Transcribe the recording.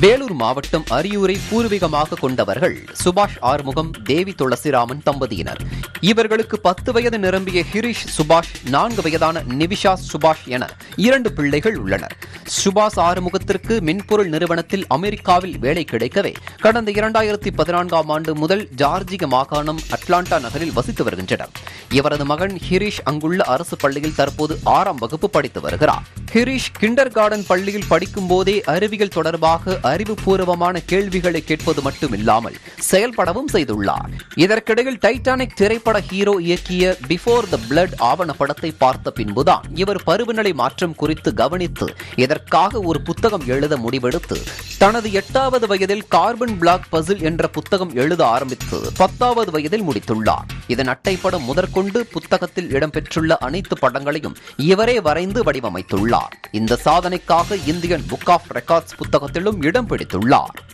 வேலூர் மாவட்டம் அரியூரை பூர்வீகமாக கொண்டவர்கள் சுபாஷ் ஆறுமுகம் தேவி துளசிராமன் தம்பதியினர் இவர்களுக்கு பத்து வயது நிரம்பிய ஹிரிஷ் சுபாஷ் நான்கு வயதான நிவிஷா சுபாஷ் என இரண்டு பிள்ளைகள் உள்ளனர் சுபாஷ் ஆறுமுகத்திற்கு மின்பொருள் நிறுவனத்தில் அமெரிக்காவில் வேலை கிடைக்கவே கடந்த இரண்டாயிரத்தி பதினான்காம் ஆண்டு முதல் ஜார்ஜிய மாகாணம் அட்லாண்டா நகரில் வசித்து வருகின்றனர் இவரது மகன் ஹிரிஷ் அங்குள்ள அரசு பள்ளியில் தற்போது ஆறாம் வகுப்பு படித்து வருகிறார் ஹிரிஷ் கிண்டர் கார்டன் பள்ளியில் படிக்கும் போதே அறிவியல் தொடர்பாக அறிவுபூர்வமான கேள்விகளை கேட்பது மட்டுமில்லாமல் செயல்படவும் செய்துள்ளார் இதற்கிடையில் டைட்டானிக் திரைப்பட ஹீரோ இயக்கிய பிஃபோர் த பிளட் ஆவணப்படத்தை பார்த்த பின்புதான் இவர் பருவநிலை மாற்றம் குறித்து கவனித்து இதற்காக ஒரு புத்தகம் எழுத முடிவெடுத்து தனது எட்டாவது வயதில் கார்பன் பிளாக் பசில் என்ற புத்தகம் எழுத ஆரம்பித்து பத்தாவது வயதில் முடித்துள்ளார் இதன் அட்டைப்படம் முதற்கொண்டு புத்தகத்தில் இடம்பெற்றுள்ள அனைத்து படங்களையும் இவரே வரைந்து வடிவமைத்துள்ளார் இந்த சாதனைக்காக இந்தியன் புக் ஆஃப் ரெக்கார்ட்ஸ் புத்தகத்திலும் இடம் பிடித்துள்ளார்